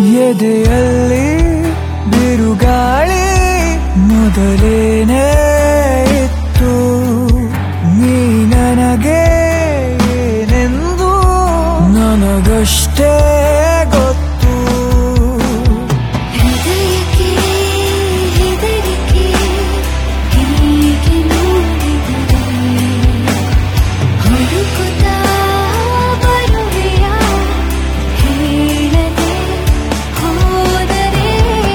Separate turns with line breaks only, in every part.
ಎದೆಯಲ್ಲಿ ಬಿರುಗಾಳಿ ಮೊದಲೇನೇ ಇತ್ತು ನೀ ನನಗೆ ಏನೆಂದು ನನಗಷ್ಟೇ ಗೊತ್ತು
ಹೃದಯಕ್ಕೆ ಹೆದರಿಕೆ ಹೀಗೆ ನೋಡಿದರೆ ಹುಡುಕುತ್ತಾ ಬರುವೆಯ ಹೇಳದೆ ಹೋದರೆ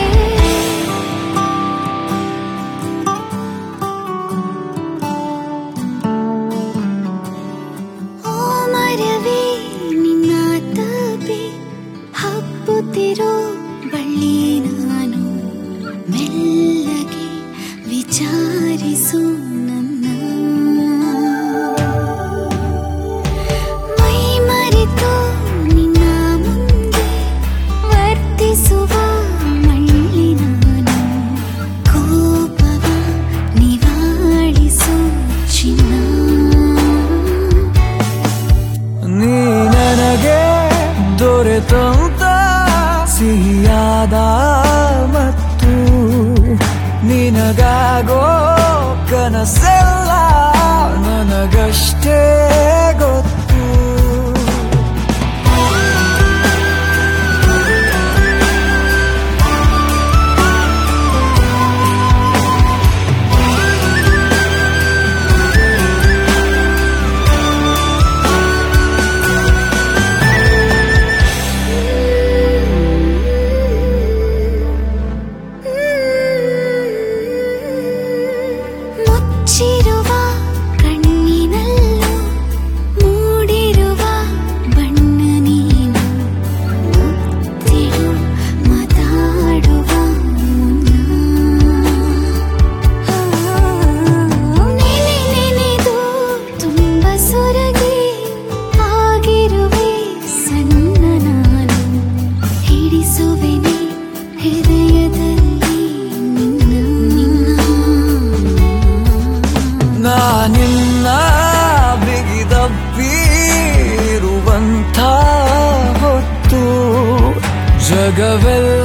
ಓ ಮರವೇ ನಿನ್ನ ತಪೆ ಹಬ್ಬುತ್ತಿರೋ ಬಳ್ಳಿ ನಾನು ಮೆಲ್ಲಗೆ ವಿಚಾರಿಸು ನನ್ನ ಮೈ ಮರೆತು ನಿನ್ನ ಮುಂದೆ ವರ್ತಿಸುವ ಮಳ್ಳಿ ನಾನು ಕೋಪವ ನಿವಾಳಿಸು ಚಿನ್ನ
ನೀ ನನಗೆ ದೊರೆತಂತ ಸಿಹಿಯಾದ ಮತ್ತು ನಿನಗಾಗೋ ಕನಸೆಲ್ಲ ನನಗಷ್ಟೇ ಗೊತ್ತು
ಮುಚ್ಚಿರುವ ಕಣ್ಣಿನಲ್ಲೂ ಮೂಡಿರುವ ಬಣ್ಣ ನೀನು ಮುತ್ತಿಡು ಮಾತಾಡುವ ಮುನ್ನ ನೆನೆ ನೆನೆದು ತುಂಬ ಸೊರಗಿ ಆಗಿರುವೆ ಸಣ್ಣ ನಾನು ಹಿಡಿಸುವೆನೆ ಹೃದಯದಲ್ಲಿ ನಿನ್ನ ನಿನ್ನ
ನಾನಿನ್ನ ಬಿಗಿದಪ್ಪಿರುವಂಥ ಹೊತ್ತು ಜಗವೆಲ್ಲ